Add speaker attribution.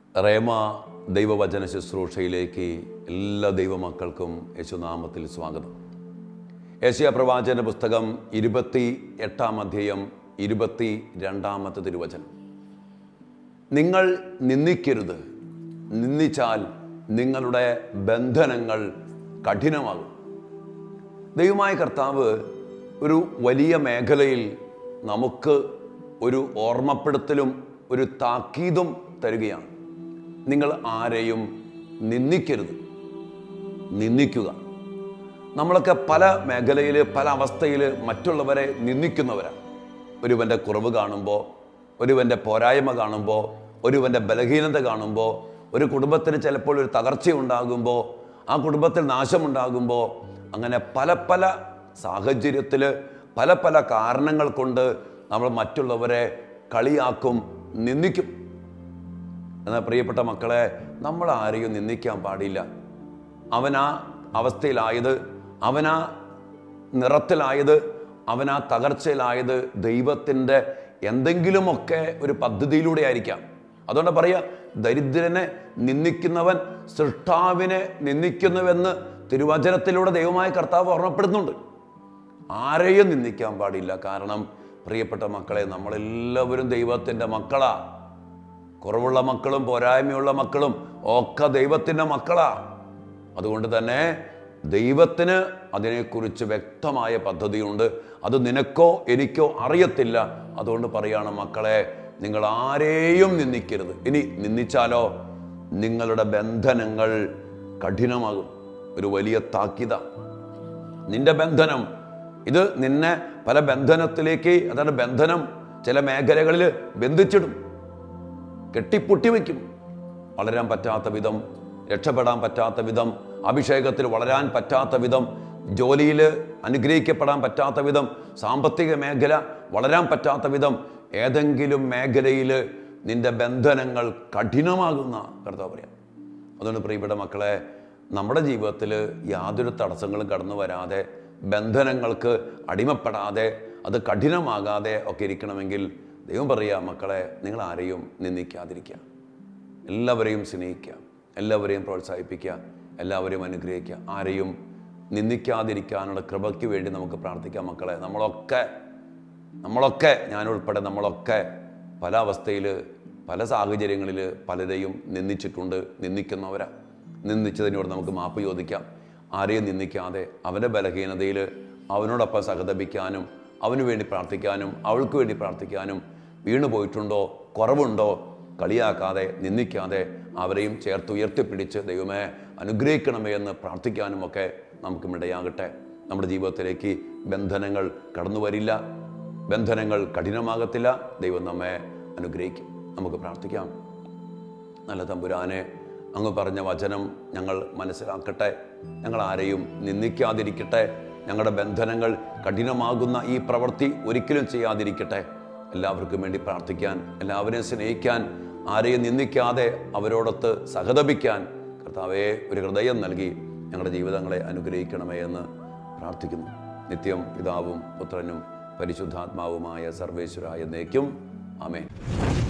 Speaker 1: റേമ ദൈവവചന ശുശ്രൂഷയിലേക്ക് എല്ലാ ദൈവമക്കൾക്കും യേശുനാമത്തിൽ സ്വാഗതം ഏഷ്യ പ്രവാചന പുസ്തകം ഇരുപത്തി എട്ടാം അധ്യായം ഇരുപത്തി രണ്ടാമത്തെ തിരുവചനം നിങ്ങൾ നിന്ദിക്കരുത് നിന്ദിച്ചാൽ നിങ്ങളുടെ ബന്ധനങ്ങൾ കഠിനമാകും ദൈവമായ കർത്താവ് ഒരു വലിയ മേഖലയിൽ നമുക്ക് ഒരു ഓർമ്മപ്പെടുത്തലും ഒരു താക്കീതും തരികയാണ് നിങ്ങൾ ആരെയും നിന്ദിക്കരുത് നിന്ദിക്കുക നമ്മളൊക്കെ പല മേഖലയിൽ പല അവസ്ഥയിൽ മറ്റുള്ളവരെ നിന്ദിക്കുന്നവരാണ് ഒരുവൻ്റെ കുറവ് കാണുമ്പോൾ ഒരുവൻ്റെ പോരായ്മ കാണുമ്പോൾ ഒരുവൻ്റെ ബലഹീനത കാണുമ്പോൾ ഒരു കുടുംബത്തിന് ചിലപ്പോൾ ഒരു തകർച്ച ഉണ്ടാകുമ്പോൾ ആ കുടുംബത്തിൽ നാശമുണ്ടാകുമ്പോൾ അങ്ങനെ പല പല സാഹചര്യത്തിൽ പല പല കാരണങ്ങൾ കൊണ്ട് നമ്മൾ മറ്റുള്ളവരെ കളിയാക്കും നിന്ദിക്കും എന്നാൽ പ്രിയപ്പെട്ട മക്കളെ നമ്മൾ ആരെയും നിന്ദിക്കാൻ പാടില്ല അവനാ അവസ്ഥയിലായത് അവനാ നിറത്തിലായത് അവനാ തകർച്ചയിലായത് ദൈവത്തിൻ്റെ എന്തെങ്കിലുമൊക്കെ ഒരു പദ്ധതിയിലൂടെ ആയിരിക്കാം അതുകൊണ്ട് പറയാ ദരിദ്രനെ നിന്ദിക്കുന്നവൻ സൃഷ്ടാവിനെ നിന്ദിക്കുന്നുവെന്ന് തിരുവചനത്തിലൂടെ ദൈവമായ കർത്താവ് ഓർമ്മപ്പെടുന്നുണ്ട് ആരെയും നിന്ദിക്കാൻ പാടില്ല കാരണം പ്രിയപ്പെട്ട മക്കളെ നമ്മളെല്ലാവരും ദൈവത്തിൻ്റെ മക്കളാ കുറവുള്ള മക്കളും പോരായ്മയുള്ള മക്കളും ഒക്കെ ദൈവത്തിൻ്റെ മക്കളാ അതുകൊണ്ട് തന്നെ ദൈവത്തിന് അതിനെക്കുറിച്ച് വ്യക്തമായ പദ്ധതിയുണ്ട് അത് നിനക്കോ എനിക്കോ അറിയത്തില്ല അതുകൊണ്ട് പറയാണ് മക്കളെ നിങ്ങൾ ആരെയും നിന്ദിക്കരുത് ഇനി നിന്ദിച്ചാലോ നിങ്ങളുടെ ബന്ധനങ്ങൾ കഠിനമാകും ഒരു വലിയ താക്കീത നിന്റെ ബന്ധനം ഇത് നിന്നെ പല ബന്ധനത്തിലേക്ക് അതാണ് ബന്ധനം ചില മേഖലകളിൽ ബന്ധിച്ചിടും കെട്ടിപ്പൊട്ടി വയ്ക്കും വളരാൻ പറ്റാത്ത വിധം രക്ഷപ്പെടാൻ പറ്റാത്ത വിധം അഭിഷേകത്തിൽ വളരാൻ പറ്റാത്ത വിധം ജോലിയിൽ അനുഗ്രഹിക്കപ്പെടാൻ പറ്റാത്ത വിധം സാമ്പത്തിക മേഖല വളരാൻ പറ്റാത്ത വിധം ഏതെങ്കിലും മേഖലയിൽ നിന്റെ ബന്ധനങ്ങൾ കഠിനമാകുന്ന കർത്താവ് പറയാം അതുകൊണ്ട് പ്രിയപ്പെട്ട മക്കളെ നമ്മുടെ ജീവിതത്തിൽ യാതൊരു തടസ്സങ്ങളും കടന്നു വരാതെ ബന്ധനങ്ങൾക്ക് അടിമപ്പെടാതെ അത് കഠിനമാകാതെ ഒക്കെ ഇരിക്കണമെങ്കിൽ ദൈവം പറയുക മക്കളെ നിങ്ങൾ ആരെയും നിന്ദിക്കാതിരിക്കുക എല്ലാവരെയും സ്നേഹിക്കുക എല്ലാവരെയും പ്രോത്സാഹിപ്പിക്കുക എല്ലാവരെയും അനുഗ്രഹിക്കുക ആരെയും നിന്ദിക്കാതിരിക്കാനുള്ള കൃപയ്ക്ക് വേണ്ടി നമുക്ക് പ്രാർത്ഥിക്കാം മക്കളെ നമ്മളൊക്കെ നമ്മളൊക്കെ ഞാനുൾപ്പെടെ നമ്മളൊക്കെ പല അവസ്ഥയിൽ പല സാഹചര്യങ്ങളിൽ പലരെയും നിന്ദിച്ചിട്ടുണ്ട് നിന്ദിക്കുന്നവരാ നിന്ദിച്ചതിനോട് നമുക്ക് മാപ്പ് ചോദിക്കാം ആരെയും നിന്ദിക്കാതെ അവൻ്റെ ബലഹീനതയിൽ അവനോടൊപ്പം സഹതപിക്കാനും അവന് വേണ്ടി പ്രാർത്ഥിക്കാനും അവൾക്ക് വേണ്ടി പ്രാർത്ഥിക്കാനും വീണു പോയിട്ടുണ്ടോ കുറവുണ്ടോ കളിയാക്കാതെ നിന്ദിക്കാതെ അവരെയും ചേർത്ത് ഉയർത്തിപ്പിടിച്ച് ദൈവമേ അനുഗ്രഹിക്കണമേ എന്ന് പ്രാർത്ഥിക്കാനും ഒക്കെ നമുക്കും ഇടയാകട്ടെ നമ്മുടെ ജീവിതത്തിലേക്ക് ബന്ധനങ്ങൾ കടന്നു വരില്ല ബന്ധനങ്ങൾ കഠിനമാകത്തില്ല ദൈവം നമ്മെ അനുഗ്രഹിക്കും നമുക്ക് പ്രാർത്ഥിക്കാം നല്ല തമ്പുരാനെ അങ്ങ് പറഞ്ഞ വചനം ഞങ്ങൾ മനസ്സിലാക്കട്ടെ ഞങ്ങൾ ആരെയും നിന്ദിക്കാതിരിക്കട്ടെ ഞങ്ങളുടെ ബന്ധനങ്ങൾ കഠിനമാകുന്ന ഈ പ്രവൃത്തി ഒരിക്കലും ചെയ്യാതിരിക്കട്ടെ എല്ലാവർക്കും വേണ്ടി പ്രാർത്ഥിക്കാൻ എല്ലാവരെയും സ്നേഹിക്കാൻ ആരെയും നിന്ദിക്കാതെ അവരോടൊത്ത് സഹതപിക്കാൻ കർത്താവെ ഒരു ഹൃദയം നൽകി ഞങ്ങളുടെ ജീവിതങ്ങളെ അനുഗ്രഹിക്കണമേ എന്ന് പ്രാർത്ഥിക്കുന്നു നിത്യം പിതാവും പുത്രനും പരിശുദ്ധാത്മാവുമായ സർവേശ്വരായ എന്നേക്കും ആമേൻ